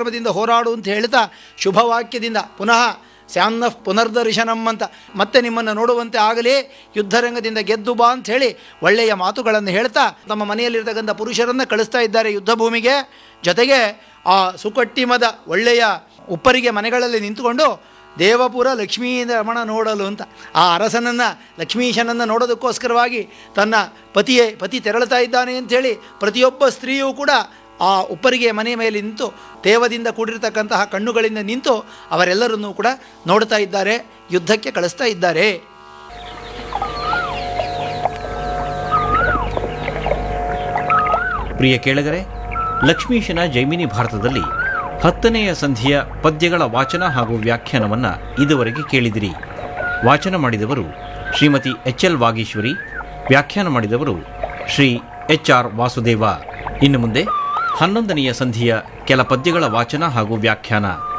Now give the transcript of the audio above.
ಪರಾಕ್ರಮದಿಂದ ಹೋರಾಡು ಅಂತ ಹೇಳ್ತಾ ಶುಭವಾಕ್ಯದಿಂದ ಪುನಃ ಸ್ಯಾನ್ನ ಪುನರ್ದರ್ಶನಂ ಅಂತ ಮತ್ತೆ ನಿಮ್ಮನ್ನು ನೋಡುವಂತೆ ಆಗಲಿ ಯುದ್ಧರಂಗದಿಂದ ಗೆದ್ದು ಬಾ ಅಂತ ಹೇಳಿ ಒಳ್ಳೆಯ ಮಾತುಗಳನ್ನು ಹೇಳ್ತಾ ತಮ್ಮ ಮನೆಯಲ್ಲಿರ್ತಕ್ಕಂಥ ಪುರುಷರನ್ನು ಕಳಿಸ್ತಾ ಇದ್ದಾರೆ ಯುದ್ಧ ಭೂಮಿಗೆ ಜೊತೆಗೆ ಆ ಸುಕಟ್ಟಿಮದ ಒಳ್ಳೆಯ ಉಪ್ಪರಿಗೆ ಮನೆಗಳಲ್ಲಿ ನಿಂತುಕೊಂಡು ದೇವಪುರ ಲಕ್ಷ್ಮೀ ರಮಣ ನೋಡಲು ಅಂತ ಆ ಅರಸನನ್ನು ಲಕ್ಷ್ಮೀಶನನ್ನು ನೋಡೋದಕ್ಕೋಸ್ಕರವಾಗಿ ತನ್ನ ಪತಿಯೇ ಪತಿ ತೆರಳುತ್ತಾ ಇದ್ದಾನೆ ಅಂಥೇಳಿ ಪ್ರತಿಯೊಬ್ಬ ಸ್ತ್ರೀಯೂ ಕೂಡ ಆ ಉಪ್ಪರಿಗೆ ಮನೆ ಮೇಲೆ ನಿಂತು ತೇವದಿಂದ ಕೂಡಿರತಕ್ಕಂತಹ ಕಣ್ಣುಗಳಿಂದ ನಿಂತು ಅವರೆಲ್ಲರನ್ನೂ ಕೂಡ ನೋಡ್ತಾ ಇದ್ದಾರೆ ಯುದ್ಧಕ್ಕೆ ಕಳಿಸ್ತಾ ಇದ್ದಾರೆ ಪ್ರಿಯ ಕೇಳಗರೆ ಲಕ್ಷ್ಮೀಶನ ಜೈಮಿನಿ ಭಾರತದಲ್ಲಿ ಹತ್ತನೆಯ ಸಂಧಿಯ ಪದ್ಯಗಳ ವಾಚನ ಹಾಗೂ ವ್ಯಾಖ್ಯಾನವನ್ನು ಇದುವರೆಗೆ ಕೇಳಿದಿರಿ ವಾಚನ ಮಾಡಿದವರು ಶ್ರೀಮತಿ ಎಚ್ ಎಲ್ ವಾಗೀಶ್ವರಿ ವ್ಯಾಖ್ಯಾನ ಮಾಡಿದವರು ಶ್ರೀ ಎಚ್ ಆರ್ ವಾಸುದೇವ ಇನ್ನು ಮುಂದೆ ಹನ್ನೊಂದನೆಯ ಸಂಧಿಯ ಕೆಲ ಪದ್ಯಗಳ ವಾಚನ ಹಾಗೂ ವ್ಯಾಖ್ಯಾನ